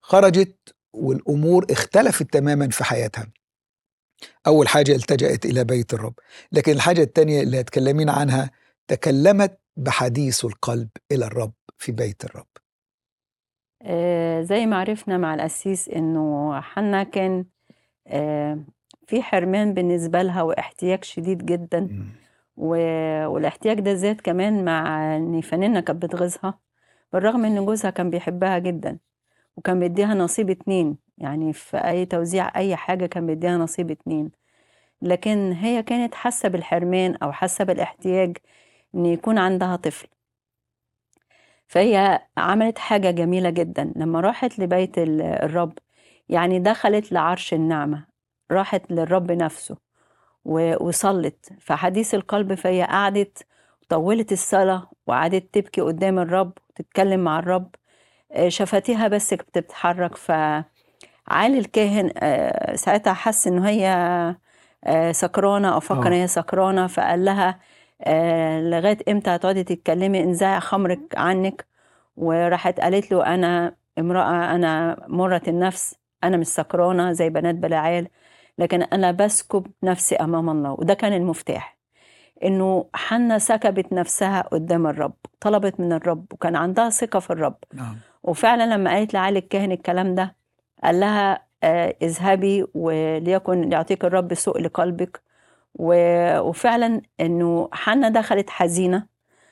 خرجت والأمور اختلفت تماما في حياتها أول حاجة التجأت إلى بيت الرب لكن الحاجة الثانية اللي هتكلمين عنها تكلمت بحديث القلب إلى الرب في بيت الرب آه، زي ما عرفنا مع القسيس انه حنا كان آه، في حرمان بالنسبة لها واحتياج شديد جدا مم. و- والاحتياج ده زاد كمان مع ان فنانة كانت بتغيظها بالرغم ان جوزها كان بيحبها جدا وكان بيديها نصيب اتنين يعني في اي توزيع اي حاجة كان بيديها نصيب اتنين لكن هي كانت حاسة بالحرمان او حاسة بالاحتياج ان يكون عندها طفل فهي عملت حاجة جميلة جدا لما راحت لبيت ال- الرب يعني دخلت لعرش النعمة راحت للرب نفسه و- وصلت فحديث القلب فهي قعدت طولت الصلاة وقعدت تبكي قدام الرب وتتكلم مع الرب آه، شفتيها بس بتتحرك فعالي الكاهن آه، ساعتها حس ان هي آه، سكرانة او فكر ان آه. هي سكرانة فقال لها آه، لغاية امتى هتقعدي تتكلمي انزعي خمرك عنك وراحت قالت له انا امرأة انا مرة النفس انا مش سكرانة زي بنات بلعال لكن انا بسكب نفسي امام الله وده كان المفتاح انه حنا سكبت نفسها قدام الرب طلبت من الرب وكان عندها ثقة في الرب نعم وفعلا لما قالت لعلي الكاهن الكلام ده قال لها آه، اذهبي وليكن يعطيك الرب سوء لقلبك و- وفعلا انه حنا دخلت حزينه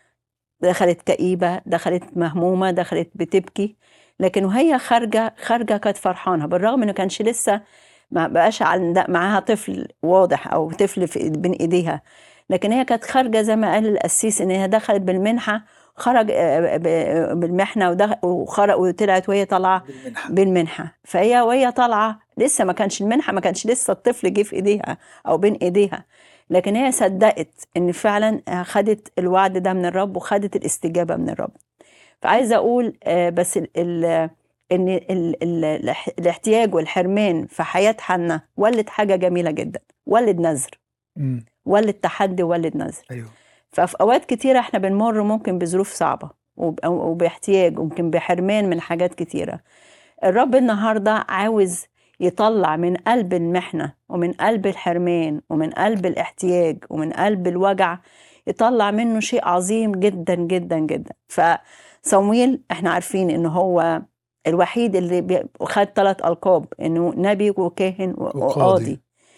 دخلت كئيبه دخلت مهمومه دخلت بتبكي لكن وهي خارجه خارجه كانت فرحانه بالرغم انه كانش لسه ما بقاش عند- معاها طفل واضح او طفل في بين ايديها لكن هي كانت خارجه زي ما قال القسيس ان هي دخلت بالمنحه خرج آه، ب- بالمحنه ودخ- وخرج وطلعت وهي طالعه بالمنحة بالمنحة فهي وهي طالعة لسه ما كانش المنحة ما كانش لسه الطفل جه في ايديها او بين ايديها لكن هي صدقت ان فعلا خدت الوعد ده من الرب وخدت الاستجابة من الرب فعايزة اقول آه، بس ال ال ان ال ال الاح- الاحتياج والحرمان في حياة حنا ولد حاجة جميلة جدا ولد نذر مم. ولد تحدي ولد نذر أيوه ففي اوقات كتيره احنا بنمر ممكن بظروف صعبه وب- وباحتياج وممكن بحرمان من حاجات كتيره الرب النهارده عاوز يطلع من قلب المحنه ومن قلب الحرمان ومن قلب الاحتياج ومن قلب الوجع يطلع منه شيء عظيم جدا جدا جدا فصمويل احنا عارفين ان هو الوحيد اللي بي- خد ثلاث القاب انه نبي وكاهن و- وقاضي. وقاضي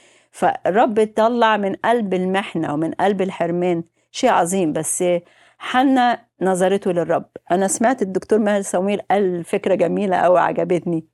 فالرب طلع من قلب المحنة ومن قلب الحرمان شيء عظيم بس حنا نظرته للرب أنا سمعت الدكتور ماهر صمويل قال فكرة جميلة أوي عجبتني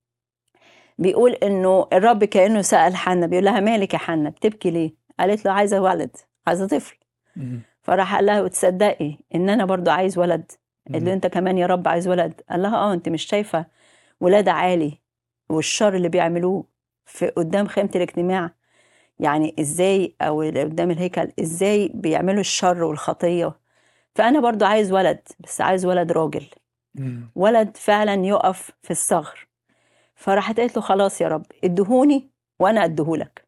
بيقول إنه الرب كأنه سأل حنا بيقول لها مالك يا حنا بتبكي ليه؟ قالت له عايزة ولد عايزة طفل مم. فراح قال لها وتصدقي إن أنا برضو عايز ولد قال له مم. أنت كمان يا رب عايز ولد قال لها أه أنت مش شايفة ولاد عالي والشر اللي بيعملوه في قدام خيمة الاجتماع يعني ازاي او اللي قدام الهيكل ازاي بيعملوا الشر والخطيه فانا برضو عايز ولد بس عايز ولد راجل مم. ولد فعلا يقف في الثغر فراحت قالت له خلاص يا رب ادهوني وانا اديهولك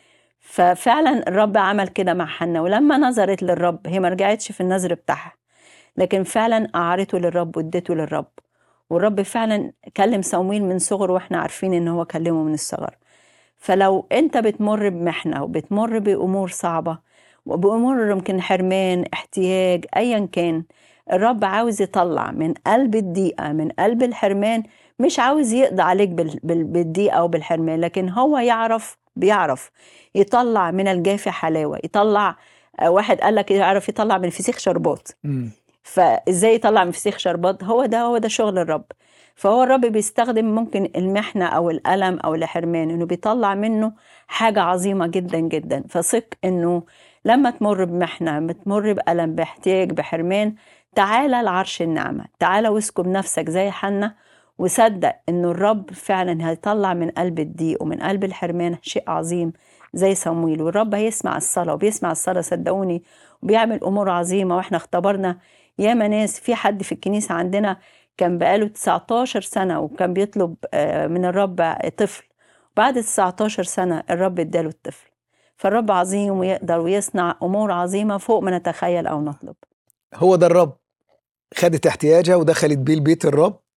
ففعلا الرب عمل كده مع حنا ولما نظرت للرب هي ما رجعتش في النظر بتاعها لكن فعلا قعرته للرب وادته للرب والرب فعلا كلم صمويل من صغره واحنا عارفين ان هو كلمه من الصغر فلو انت بتمر بمحنه وبتمر بامور صعبه وبامور يمكن حرمان احتياج ايا كان الرب عاوز يطلع من قلب الضيقه من قلب الحرمان مش عاوز يقضي عليك بال- بال- بالضيقه او بالحرمان لكن هو يعرف بيعرف يطلع من الجاف حلاوه يطلع آه، واحد قال لك يعرف يطلع من الفسيخ شربات مم. فازاي يطلع من فسيخ شربات هو ده هو ده شغل الرب فهو الرب بيستخدم ممكن المحنة أو الألم أو الحرمان إنه بيطلع منه حاجة عظيمة جدا جدا فثق إنه لما تمر بمحنة بتمر بألم باحتياج بحرمان تعالى لعرش النعمة تعالى واسكب نفسك زي حنا وصدق إنه الرب فعلا هيطلع من قلب الضيق ومن قلب الحرمان شيء عظيم زي صمويل والرب هيسمع الصلاة وبيسمع الصلاة صدقوني وبيعمل أمور عظيمة وإحنا اختبرنا ياما ناس في حد في الكنيسة عندنا كان بقاله 19 سنة وكان بيطلب آه، من الرب طفل بعد 19 سنة الرب اداله الطفل فالرب عظيم ويقدر ويصنع أمور عظيمة فوق ما نتخيل أو نطلب هو ده الرب خدت احتياجها ودخلت بيه البيت الرب